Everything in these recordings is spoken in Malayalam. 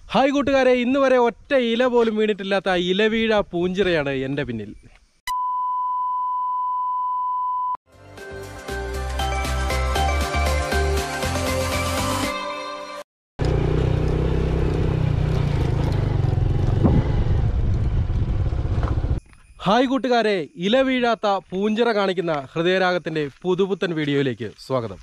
ഹായ് കൂട്ടുകാരെ ഇന്ന് വരെ ഒറ്റ ഇല പോലും വീണിട്ടില്ലാത്ത ആ ഇലവീഴ പൂഞ്ചിറയാണ് എൻ്റെ പിന്നിൽ ഹായ് കൂട്ടുകാരെ ഇല വീഴാത്ത പൂഞ്ചിറ കാണിക്കുന്ന ഹൃദയരാഗത്തിൻ്റെ പുതുപുത്തൻ വീഡിയോയിലേക്ക് സ്വാഗതം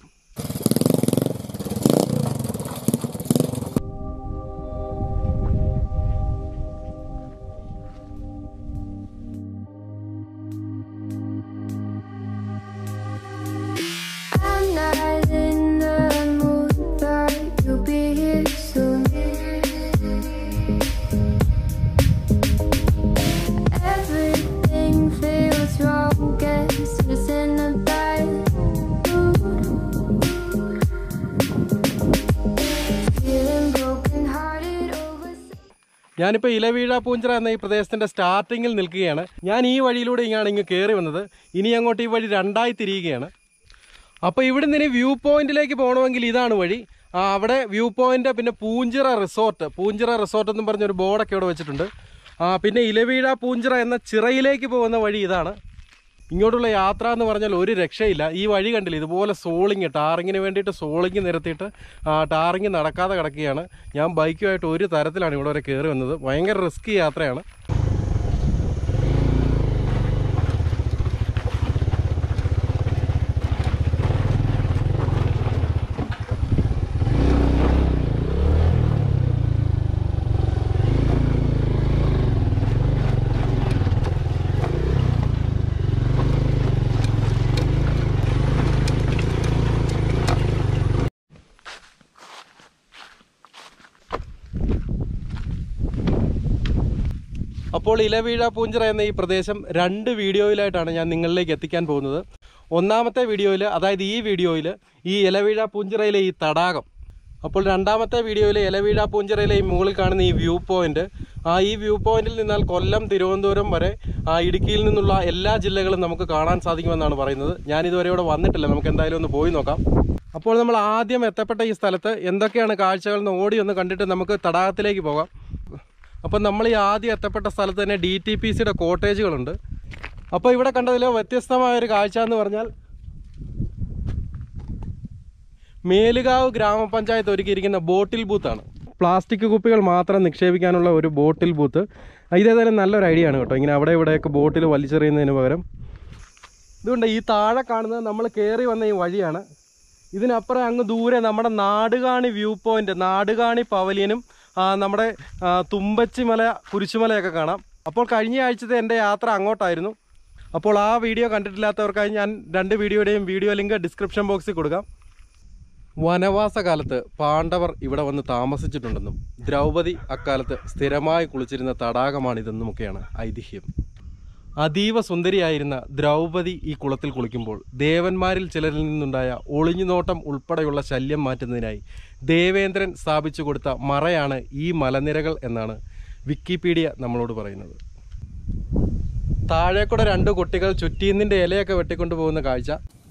I'm not in the mood, but you'll be here soon. Everything feels wrong, guess it's in a bad mood. Feeling broken-hearted over. ഞാനിപ്പോൾ ഇലവീഴ പൂഞ്ചിറ എന്ന ഈ പ്രദേശത്തിൻ്റെ സ്റ്റാർട്ടിങ്ങിൽ നിൽക്കുകയാണ് ഞാൻ ഈ വഴിയിലൂടെ ഇങ്ങാണ് ഇങ്ങ് കയറി വന്നത് ഇനി അങ്ങോട്ട് ഈ വഴി രണ്ടായി തിരിയുകയാണ് അപ്പോൾ ഇവിടെ നിന്ന് ഇനി വ്യൂ പോയിന്റിലേക്ക് പോകണമെങ്കിൽ ഇതാണ് വഴി ആ, അവിടെ വ്യൂ പോയിന്റ് പിന്നെ പൂഞ്ചിറ റിസോർട്ട് പൂഞ്ചിറ റിസോർട്ട് എന്നും പറഞ്ഞൊരു ബോർഡൊക്കെ ഇവിടെ വെച്ചിട്ടുണ്ട് ആ, പിന്നെ ഇലവീഴ പൂഞ്ചിറ എന്ന ചിറയിലേക്ക് പോകുന്ന വഴി ഇതാണ് ഇങ്ങോട്ടുള്ള യാത്ര എന്ന് പറഞ്ഞാൽ ഒരു രക്ഷയില്ല ഈ വഴി കണ്ടില്ല ഇതുപോലെ സോളിങ് ടാറിങ്ങിന് വേണ്ടിയിട്ട് സോളിങ് നിരത്തിയിട്ട് ആ, ടാറിങ് നടക്കാതെ കിടക്കുകയാണ് ഞാൻ ബൈക്കുമായിട്ട് ഒരു തരത്തിലാണ് ഇവിടെ വരെ കയറി വന്നത് ഭയങ്കര റിസ്കി യാത്രയാണ് അപ്പോൾ ഇലവീഴ പൂഞ്ചിറ എന്ന ഈ പ്രദേശം രണ്ട് വീഡിയോയിലായിട്ടാണ് ഞാൻ നിങ്ങളിലേക്ക് എത്തിക്കാൻ പോകുന്നത് ഒന്നാമത്തെ വീഡിയോയിൽ അതായത് ഈ വീഡിയോയിൽ ഈ ഇലവീഴ പൂഞ്ചിറയിലെ ഈ തടാകം അപ്പോൾ രണ്ടാമത്തെ വീഡിയോയിൽ ഇലവീഴ പൂഞ്ചിറയിലെ ഈ മുകളിൽ കാണുന്ന ഈ വ്യൂ പോയിന്റ് ആ ഈ വ്യൂ പോയിന്റിൽ നിന്നാൽ കൊല്ലം തിരുവനന്തപുരം വരെ ആ ഇടുക്കിയിൽ നിന്നുള്ള എല്ലാ ജില്ലകളും നമുക്ക് കാണാൻ സാധിക്കുമെന്നാണ് പറയുന്നത് ഞാൻ ഇതുവരെ ഇവിടെ വന്നിട്ടില്ല നമുക്ക് എന്തായാലും ഒന്ന് പോയി നോക്കാം അപ്പോൾ നമ്മൾ ആദ്യം എത്തപ്പെട്ട ഈ സ്ഥലത്ത് എന്തൊക്കെയാണ് കാഴ്ചകൾ എന്ന് ഓടി ഒന്ന് കണ്ടിട്ട് നമുക്ക് തടാകത്തിലേക്ക് പോകാം അപ്പോൾ നമ്മൾ ഈ ആദ്യം എത്തപ്പെട്ട സ്ഥലത്ത് തന്നെ ഡി ടി പി സിയുടെ കോട്ടേജുകളുണ്ട് അപ്പോൾ ഇവിടെ കണ്ടതിൽ വ്യത്യസ്തമായ ഒരു കാഴ്ച എന്ന് പറഞ്ഞാൽ മേലുകാവ് ഗ്രാമപഞ്ചായത്ത് ഒരുക്കിയിരിക്കുന്ന ബോട്ടിൽ ബൂത്താണ് പ്ലാസ്റ്റിക് കുപ്പികൾ മാത്രം നിക്ഷേപിക്കാനുള്ള ഒരു ബോട്ടിൽ ബൂത്ത് ഇതേതായാലും നല്ലൊരു ഐഡിയ ആണ് കേട്ടോ ഇങ്ങനെ അവിടെ ഇവിടെയൊക്കെ ബോട്ടിൽ വലിച്ചെറിയുന്നതിന് പകരം ഇതുകൊണ്ട് ഈ താഴെ കാണുന്നത് നമ്മൾ കയറി വന്ന ഈ വഴിയാണ് ഇതിനപ്പുറം അങ്ങ് ദൂരെ നമ്മുടെ നാടുകാണി വ്യൂ പോയിന്റ് നാടുകാണി പവലിയനും ആ, നമ്മുടെ ആ, തുമ്പച്ചിമല കുരിശുമലയൊക്കെ കാണാം അപ്പോൾ കഴിഞ്ഞ ആഴ്ചത്തെ എൻ്റെ യാത്ര അങ്ങോട്ടായിരുന്നു അപ്പോൾ ആ വീഡിയോ കണ്ടിട്ടില്ലാത്തവർക്കായി ഞാൻ രണ്ട് വീഡിയോയുടെയും വീഡിയോ ലിങ്ക് ഡിസ്ക്രിപ്ഷൻ ബോക്സിൽ കൊടുക്കാം വനവാസ കാലത്ത് പാണ്ഡവർ ഇവിടെ വന്ന് താമസിച്ചിട്ടുണ്ടെന്നും ദ്രൗപദി അക്കാലത്ത് സ്ഥിരമായി കുളിച്ചിരുന്ന തടാകമാണിതെന്നുമൊക്കെയാണ് ഐതിഹ്യം അതീവ സുന്ദരിയായിരുന്ന ദ്രൗപദി ഈ കുളത്തിൽ കുളിക്കുമ്പോൾ ദേവന്മാരിൽ ചിലരിൽ നിന്നുണ്ടായ ഒളിഞ്ഞുനോട്ടം ഉൾപ്പെടെയുള്ള ശല്യം മാറ്റുന്നതിനായി ദേവേന്ദ്രൻ സ്ഥാപിച്ചു കൊടുത്ത മറയാണ് ഈ മലനിരകൾ എന്നാണ് വിക്കിപീഡിയ നമ്മളോട് പറയുന്നത് താഴേക്കൂടെ രണ്ട് കുട്ടികൾ ചുറ്റീന്നിൻ്റെ ഇലയൊക്കെ വെട്ടിക്കൊണ്ടു പോകുന്ന കാഴ്ച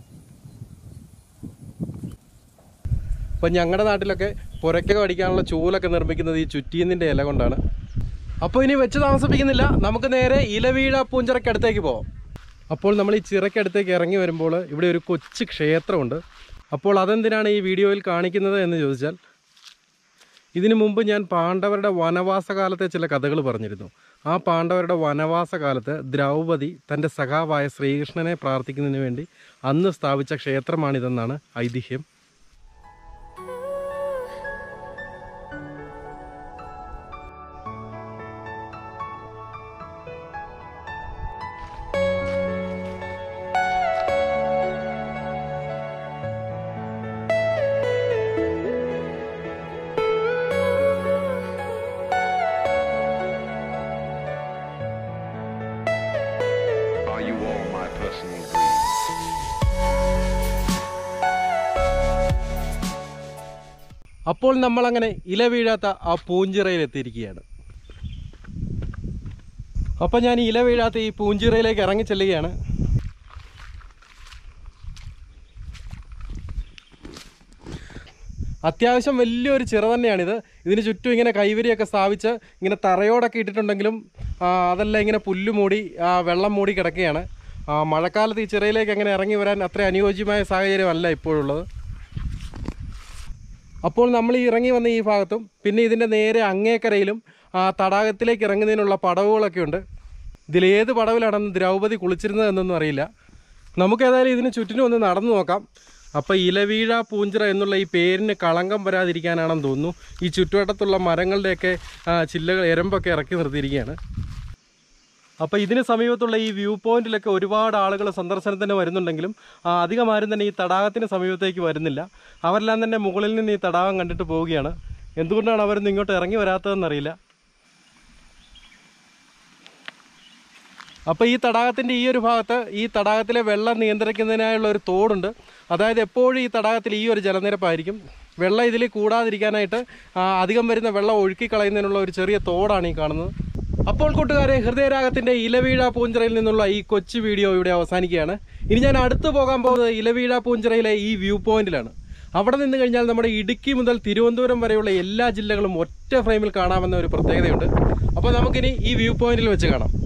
ഇപ്പം ഞങ്ങളുടെ നാട്ടിലൊക്കെ പുരയ്ക്കൊക്കെ അടിക്കാനുള്ള ചൂലൊക്കെ നിർമ്മിക്കുന്നത് ഈ ചുറ്റീന്നിൻ്റെ ഇല കൊണ്ടാണ് അപ്പോൾ ഇനി വെച്ച് താമസിപ്പിക്കുന്നില്ല നമുക്ക് നേരെ ഇലവീഴ പൂഞ്ചിറക്കടുത്തേക്ക് പോവാം അപ്പോൾ നമ്മൾ ഈ ചിറക്കടുത്തേക്ക് ഇറങ്ങി വരുമ്പോൾ ഇവിടെ ഒരു കൊച്ചു ക്ഷേത്രമുണ്ട് അപ്പോൾ അതെന്തിനാണ് ഈ വീഡിയോയിൽ കാണിക്കുന്നത് എന്ന് ചോദിച്ചാൽ ഇതിനു മുമ്പ് ഞാൻ പാണ്ഡവരുടെ വനവാസ കാലത്തെ ചില കഥകൾ പറഞ്ഞിരുന്നു ആ പാണ്ഡവരുടെ വനവാസ കാലത്ത് ദ്രൗപദി തൻ്റെ സഖാവായ ശ്രീകൃഷ്ണനെ പ്രാർത്ഥിക്കുന്നതിന് വേണ്ടി അന്ന് സ്ഥാപിച്ച ക്ഷേത്രമാണിതെന്നാണ് ഐതിഹ്യം Are you all my personal dreams? അപ്പോൾ നമ്മളങ്ങനെ ഇല വീഴാത്ത ആ പൂഞ്ചിറയിൽ എത്തിയിരിക്കുകയാണ് അപ്പോൾ ഞാൻ ഈ ഇല വീഴാത്ത ഈ പൂഞ്ചിറയിലേക്ക് ഇറങ്ങി ചെല്ലുകയാണ് അത്യാവശ്യം വലിയൊരു ചിറ തന്നെയാണിത് ഇതിന് ചുറ്റും ഇങ്ങനെ കൈവരിയൊക്കെ സ്ഥാപിച്ച് ഇങ്ങനെ തറയോടൊക്കെ ഇട്ടിട്ടുണ്ടെങ്കിലും ആ, അതെല്ലാം ഇങ്ങനെ പുല്ല് മൂടി ആ, വെള്ളം മൂടി കിടക്കുകയാണ് ആ, മഴക്കാലത്ത് ഈ ചിറയിലേക്ക് അങ്ങനെ ഇറങ്ങി വരാൻ അത്ര അനുയോജ്യമായ സാഹചര്യമല്ല ഇപ്പോഴുള്ളത് അപ്പോൾ നമ്മൾ ഈ ഇറങ്ങി വന്ന ഈ ഭാഗത്തും പിന്നെ ഇതിൻ്റെ നേരെ അങ്ങേക്കരയിലും ആ, തടാകത്തിലേക്ക് ഇറങ്ങുന്നതിനുള്ള പടവുകളൊക്കെ ഉണ്ട് ഇതിലേത് പടവിലാണെന്ന് ദ്രൗപദി കുളിച്ചിരുന്നത് എന്നൊന്നും അറിയില്ല നമുക്ക് ഏതായാലും ഇതിന് ചുറ്റിനും ഒന്ന് നടന്നു നോക്കാം അപ്പോൾ ഇലവീഴ പൂഞ്ചിറ എന്നുള്ള ഈ പേരിന് കളങ്കം വരാതിരിക്കാനാണെന്ന് തോന്നുന്നു ഈ ചുറ്റുവട്ടത്തുള്ള മരങ്ങളുടെയൊക്കെ ആ, ചില്ലകൾ എരമ്പൊക്കെ ഇറക്കി നിർത്തിയിരിക്കുകയാണ് അപ്പോൾ ഇതിന് സമീപത്തുള്ള ഈ വ്യൂ പോയിന്റിലൊക്കെ ഒരുപാട് ആളുകൾ സന്ദർശനത്തിന് വരുന്നുണ്ടെങ്കിലും ആ, അധികം ആരും തന്നെ ഈ തടാകത്തിന് സമീപത്തേക്ക് വരുന്നില്ല അവരെല്ലാം തന്നെ മുകളിൽ നിന്ന് ഈ തടാകം കണ്ടിട്ട് പോവുകയാണ് എന്തുകൊണ്ടാണ് അവരൊന്നും ഇങ്ങോട്ട് ഇറങ്ങി വരാത്തതെന്നറിയില്ല അപ്പോൾ ഈ തടാകത്തിൻ്റെ ഈ ഒരു ഭാഗത്ത് ഈ തടാകത്തിലെ വെള്ളം നിയന്ത്രിക്കുന്നതിനായുള്ള ഒരു തോടുണ്ട് അതായത് എപ്പോഴും ഈ തടാകത്തിൽ ഈ ഒരു ജലനിരപ്പായിരിക്കും വെള്ളം ഇതിൽ കൂടാതിരിക്കാനായിട്ട് ആ, അധികം വരുന്ന വെള്ളം ഒഴുക്കി കളയുന്നതിനുള്ള ഒരു ചെറിയ തോടാണ് ഈ കാണുന്നത് അപ്പോൾ കൂട്ടുകാരെ ഹൃദയരാഗത്തിൻ്റെ ഇലവീഴ പൂഞ്ചിറയിൽ നിന്നുള്ള ഈ കൊച്ചു വീഡിയോ ഇവിടെ അവസാനിക്കുകയാണ് ഇനി ഞാൻ അടുത്ത് പോകാൻ പോകുന്നത് ഇലവീഴ പൂഞ്ചിറയിലെ ഈ വ്യൂ പോയിന്റിലാണ് അവിടെ നിന്ന് കഴിഞ്ഞാൽ നമ്മുടെ ഇടുക്കി മുതൽ തിരുവനന്തപുരം വരെയുള്ള എല്ലാ ജില്ലകളും ഒറ്റ ഫ്രെയിമിൽ കാണാമെന്ന ഒരു പ്രത്യേകതയുണ്ട് അപ്പോൾ നമുക്കിനി ഈ വ്യൂ പോയിന്റിൽ വെച്ച് കാണാം